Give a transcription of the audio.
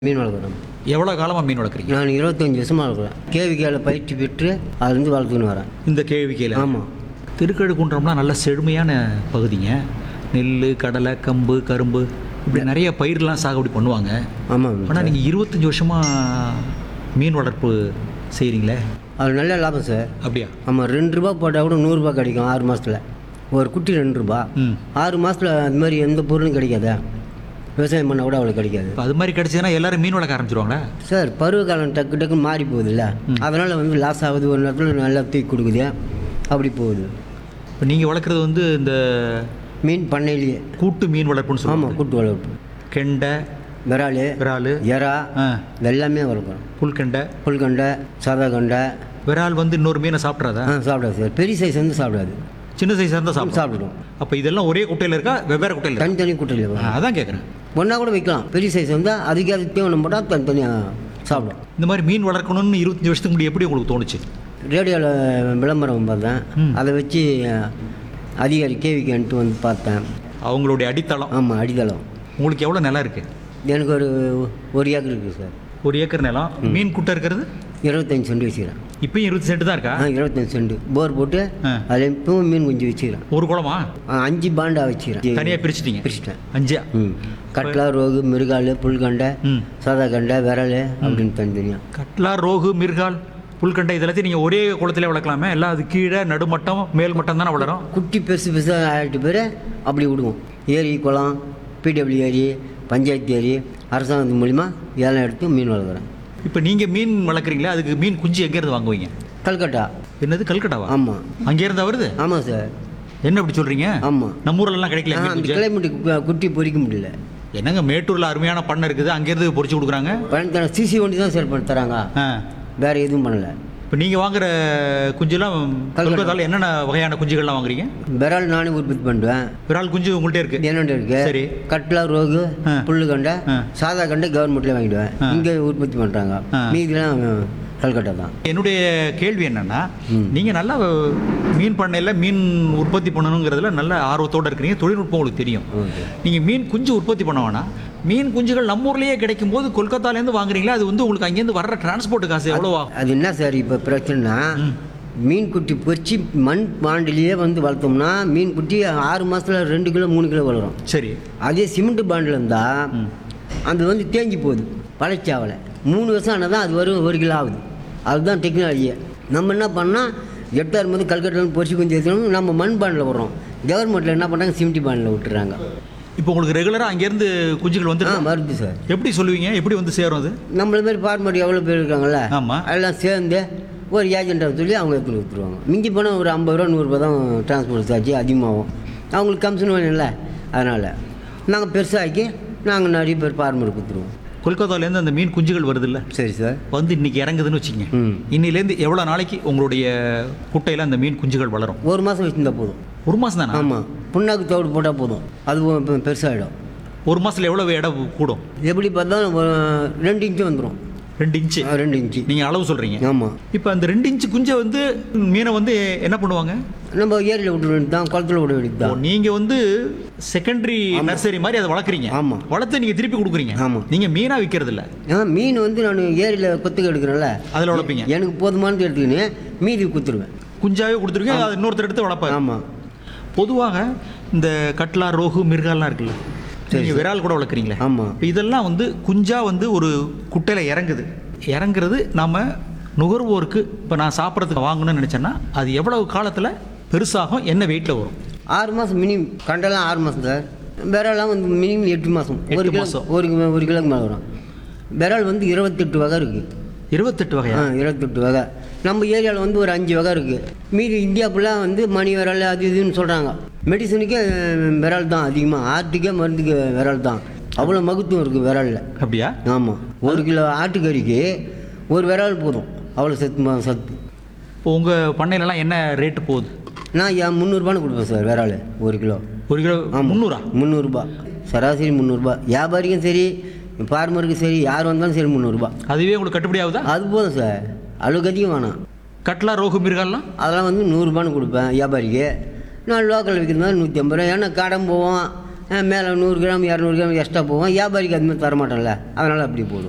மீன் வளர்க்குறோம் எவ்வளோ காலமாக மீன் வளர்க்குறீங்க நான் இருபத்தஞ்சி வருஷமாக வளர்க்குறேன் கேவிக்கையில் பயிற்சி பெற்று அதுலேருந்து வளர்த்துன்னு வரேன் இந்த கேவிக்கையில் ஆமாம் திருக்கழுக்குன்றம்னா நல்ல செழுமையான பகுதிங்க நெல் கடலை கம்பு கரும்பு இப்படி நிறைய பயிர்லாம் சாகுபடி பண்ணுவாங்க ஆமாம் ஆனால் நீங்கள் இருபத்தஞ்சி வருஷமாக மீன் வளர்ப்பு செய்கிறீங்களே அது நல்ல லாபம் சார் அப்படியா ஆமாம் ரெண்டு ரூபா போட்டால் கூட நூறுரூபா கிடைக்கும் ஆறு மாதத்தில் ஒரு குட்டி ரெண்டு ரூபா ம் ஆறு மாதத்தில் அது மாதிரி எந்த பொருளும் கிடைக்காதா விவசாயம் பண்ணால் கூட அவ்வளோ கிடைக்காது இப்போ அது மாதிரி கிடச்சதுன்னா எல்லாரும் மீன் வளர்க்க ஆரம்பிச்சிருவாங்களா சார் பருவ காலம் டக்கு டக்குன்னு மாறி போகுதுல்ல அதனால் வந்து லாஸ் ஆகுது ஒரு நேரத்தில் நல்லா தூக்கி கொடுக்குது அப்படி போகுது இப்போ நீங்கள் வளர்க்குறது வந்து இந்த மீன் பண்ணையிலேயே கூட்டு மீன் வளர்ப்புன்னு சொல்லுவாங்க ஆமாம் கூட்டு வளர்ப்பு கெண்டை விரால் விரால் எறா ஆ எல்லாமே வளர்க்குறோம் புல்கெண்டை புல்கண்டை சாதா கண்டை விரால் வந்து இன்னொரு மீனை சாப்பிட்றாதா ஆ சாப்பிடாது சார் பெரிய சைஸ் வந்து சாப்பிடாது சின்ன சைஸாக இருந்தால் சாப்பிடும் சாப்பிடும் அப்போ இதெல்லாம் ஒரே குட்டையில் இருக்கா வெவ்வேறு குட்டையில் இருக்கா தனித்தனி குட்டையில் ஆ, வரும் அதான் கேட்குறேன் ஒன்றா கூட வைக்கலாம் பெரிய சைஸ் வந்து அதுக்கு அது தீவனம் போட்டால் தனித்தனியாக சாப்பிடும் இந்த மாதிரி மீன் வளர்க்கணும்னு இருபத்தஞ்சி வருஷத்துக்கு முன்னாடி எப்படி உங்களுக்கு தோணுச்சு ரேடியோவில் விளம்பரம் பார்த்தேன் ம். அதை வச்சு அதிகாரி கேவிக்கன்ட்டு வந்து பார்த்தேன் அவங்களுடைய அடித்தளம் ஆமாம் அடித்தளம் உங்களுக்கு எவ்வளோ நிலம் இருக்குது எனக்கு ஒரு ஒரு ஏக்கர் இருக்குது சார் ஒரு ஏக்கர் நிலம் மீன் குட்டை இருக்கிறது இருபத்தஞ்சி சென்ட் வச்சுக்கிறேன் இப்பயும் இருபது சென்ட் தான் இருக்கா ஆ இருபத்தஞ்சி சென்ட் போர் போட்டு ஆ. அதில் இப்பவும் மீன் குஞ்சு வச்சுக்கிறேன் ஒரு குளமா ஆ, அஞ்சு பாண்டா வச்சுக்கிறேன் தனியாக பிரிச்சிட்டீங்க பிரிச்சிட்டேன் அஞ்சா ம் கட்லா ரோகு மிருகால் புல்கண்டை ம் சாதா கண்டை விரல் அப்படின்னு தனித்தனியாக கட்லா ரோகு மிர்கால் புல்கண்டை இதெல்லாத்தையும் நீங்கள் ஒரே குளத்திலே வளர்க்கலாமே எல்லாம் அது கீழே நடுமட்டம் மேல் மட்டம் தானே வளரும் குட்டி பெருசு பெருசாக ஆயிரத்து பேர் அப்படி விடுவோம் ஏரி குளம் பிடபிள்யூ ஏரி பஞ்சாயத்து ஏரி அரசாங்கத்து மூலிமா இதெல்லாம் எடுத்து மீன் வளர்க்குறேன் இப்போ நீங்கள் மீன் வளர்க்குறீங்களா அதுக்கு மீன் குஞ்சு எங்கேருந்து வாங்குவீங்க கல்கட்டா என்னது கல்கட்டாவா ஆமாம் அங்கேருந்து வருது ஆமாம் சார் என்ன அப்படி சொல்கிறீங்க ஆமாம் நம்ம ஊர்லலாம் கிடைக்கல மீன் அந்த குஞ்சு கிளைமேட்டுக்கு குட்டி பொறிக்க முடியல என்னங்க மேட்டூரில் அருமையான பண்ணை இருக்குது அங்கேருந்து பொரிச்சு கொடுக்குறாங்க பயன் சிசி வண்டி தான் சார் பண்ணி தராங்க ஆ வேறு எதுவும் பண்ணல இப்போ நீங்கள் வாங்குற குஞ்சுலாம் கல்கத்தாவில் என்னென்ன வகையான குஞ்சுகள்லாம் வாங்குறீங்க விரால் நானே உற்பத்தி பண்ணுவேன் விரால் குஞ்சு உங்கள்கிட்ட இருக்கு என்னென்ன இருக்கு சரி கட்லா ரோகு ஆ. புல்லு கண்டை ஆ. சாதா கண்டை கவர்மெண்ட்லேயே வாங்கிடுவேன் ஆ. இங்கே உற்பத்தி பண்ணுறாங்க ஆ. மீதிலாம் கல்கட்டா தான் என்னுடைய கேள்வி என்னன்னா ம். நீங்கள் நல்லா மீன் பண்ணையில் மீன் உற்பத்தி பண்ணணுங்கிறதுல நல்ல ஆர்வத்தோடு இருக்கிறீங்க தொழில்நுட்பம் உங்களுக்கு தெரியும் ஓகே நீங்கள் மீன் குஞ்சு உற்பத்தி பண்ண வேணாம் மீன் குஞ்சுகள் நம்ம ஊர்லேயே கிடைக்கும் போது கொல்கத்தாலேருந்து வாங்குறீங்களா அது வந்து உங்களுக்கு அங்கேருந்து வர்ற டிரான்ஸ்போர்ட் காசு எவ்வளோ ஆகும் அது என்ன சார் இப்போ பிரச்சனைனா ம். மீன் குட்டி பொறிச்சு மண் பாண்டிலேயே வந்து வளர்த்தோம்னா மீன் குட்டி ஆறு மாதத்தில் ரெண்டு கிலோ மூணு கிலோ வளரும் சரி அதே சிமெண்ட் பாண்டில் இருந்தால் ம். அது வந்து தேஞ்சு போகுது பழச்சாவலை மூணு வருஷம் ஆனால் தான் அது வரும் ஒரு கிலோ ஆகுது அதுதான் டெக்னாலஜியை நம்ம என்ன பண்ணால் எட்டாயிரம் வந்து கல்கட்டில் பொறிச்சு கொஞ்சம் எடுத்துக்கணும் நம்ம மண் பாண்டில் விடுறோம் கவர்மெண்ட்டில் என்ன பண்ணுறாங்க சிமெண்ட் பாண்டில் விட்டுறாங்க இப்போ உங்களுக்கு ரெகுலராக அங்கேருந்து குஞ்சுகள் வந்து ஆ வருது சார் எப்படி சொல்லுவீங்க எப்படி வந்து சேரும் அது நம்மள மாதிரி ஃபார்மர் எவ்வளோ பேர் இருக்காங்கல்ல ஆமாம் எல்லாம் சேர்ந்து ஒரு ஏஜென்ட்டை சொல்லி அவங்க எடுத்துன்னு கொடுத்துருவாங்க மிஞ்சி போனால் ஒரு ஐம்பது ரூபா நூறுரூபா தான் டிரான்ஸ்போர்ட் சார்ஜ் அதிகமாகும் அவங்களுக்கு கமிஷன் வேணும்ல அதனால் நாங்கள் பெருசாக்கி நாங்கள் நிறைய பேர் ஃபார்மர் கொடுத்துருவோம் கொல்கத்தாலேருந்து அந்த மீன் குஞ்சுகள் வருது இல்லை சரி சார் வந்து இன்னைக்கு இறங்குதுன்னு வச்சுக்கோங்க ம் இன்னிலேருந்து எவ்வளோ நாளைக்கு உங்களுடைய குட்டையில் அந்த மீன் குஞ்சுகள் வளரும் ஒரு மாதம் வச்சுருந்தா போதும் ஒரு மாதம் தானே ஆமாம் புண்ணாக்கு தவிடு போட்டால் போதும் அது பெ- பெருசாகிடும் ஒரு மாதத்தில் எவ்வளோ இடம் கூடும் எப்படி பார்த்தாலும் ஒரு ரெண்டு இன்ச்சு வந்துடும் ரெண்டு இன்ச்சு ரெண்டு இன்ச்சு நீங்கள் அளவு சொல்கிறீங்க ஆமாம் இப்போ அந்த ரெண்டு இன்ச்சு குஞ்சை வந்து மீனை வந்து என்ன பண்ணுவாங்க நம்ம ஏரியில் விட்டு வேண்டியது தான் குளத்துல விட வேண்டியது தான் நீங்கள் வந்து செகண்டரி நர்சரி மாதிரி அதை வளர்க்குறீங்க ஆமா. வளர்த்து நீங்கள் திருப்பி கொடுக்குறீங்க ஆமா. நீங்கள் மீனாக விற்கிறது இல்ல ஆ மீன் வந்து நான் ஏரியில் கொத்துக்கு எடுக்கிறேன்ல அதில் வளர்ப்பீங்க எனக்கு போதுமானது எடுத்துக்கின்னு மீதி குத்துருவேன் குஞ்சாவே கொடுத்துருக்கீங்க அதை இன்னொருத்தர் எடுத்து வளர்ப்பாரு ஆமாம் பொதுவாக இந்த கட்லா ரோகு மிருகாலாம் இருக்குல்ல நீங்கள் விரால் கூட வளர்க்குறீங்களே ஆமாம் இப்போ இதெல்லாம் வந்து குஞ்சா வந்து ஒரு குட்டையில் இறங்குது இறங்குறது நம்ம நுகர்வோருக்கு இப்போ நான் சாப்பிட்றதுக்கு வாங்கணும்னு நினச்சேன்னா அது எவ்வளவு காலத்தில் பெருசாகும் என்ன வெயிட்டில் வரும் ஆறு மாதம் மினிமம் கண்டெல்லாம் ஆறு மாதம் சார் விரலாம் வந்து மினிமம் எட்டு மாதம் ஒரு எட்டு கிலோ மாசம். ஒரு கிலோ- ஒரு கிலோக்கு மேலே வரும் விரல் வந்து இருபத்தெட்டு வகை இருக்குது இருபத்தெட்டு வகையா ஆ இருபத்தெட்டு வகை நம்ம ஏரியாவில் வந்து ஒரு அஞ்சு வகை இருக்குது மீதி இந்தியா ஃபுல்லாக வந்து மணி விரல் அது இதுன்னு சொல்கிறாங்க மெடிசனுக்கே அஹ், விரல் தான் அதிகமாக ஆட்டுக்கே மருந்துக்கு விரல் தான் அவ்வளோ மகத்துவம் இருக்குது விரலில் அப்படியா ஆமாம் ஒரு கிலோ ஆட்டுக்கறிக்கு ஒரு விரல் போதும் அவ்வளோ சத்து ம- சத்து இப்போ உங்கள் பண்ணையிலலாம் என்ன ரேட்டு போகுது நான் ஏன் முந்நூறுபான்னு கொடுப்பேன் சார் விரல் ஒரு கிலோ ஒரு கிலோ முந்நூறா முந்நூறுரூபா சராசரி முந்நூறுரூபா வியாபாரிக்கும் சரி ஃபார்மருக்கும் சரி யார் வந்தாலும் சரி முந்நூறுரூபா அதுவே உங்களுக்கு கட்டுப்படி ஆகுதா அது போதும் சார் அளவுக்கு அதிகம் வேணாம் கட்லா ரோகு மிருகாலாம் அதெல்லாம் வந்து நூறுரூபான்னு கொடுப்பேன் வியாபாரிக்கு நான் லோக்கல் விற்கிறது நூற்றி ஐம்பது ரூபா ஏன்னா கடன் போவோம் மேலே நூறு கிராம் இரநூறு கிராம் எக்ஸ்ட்ரா போவோம் வியாபாரிக்கு அது மாதிரி தரமாட்டோம்ல அதனால் அப்படி போடும்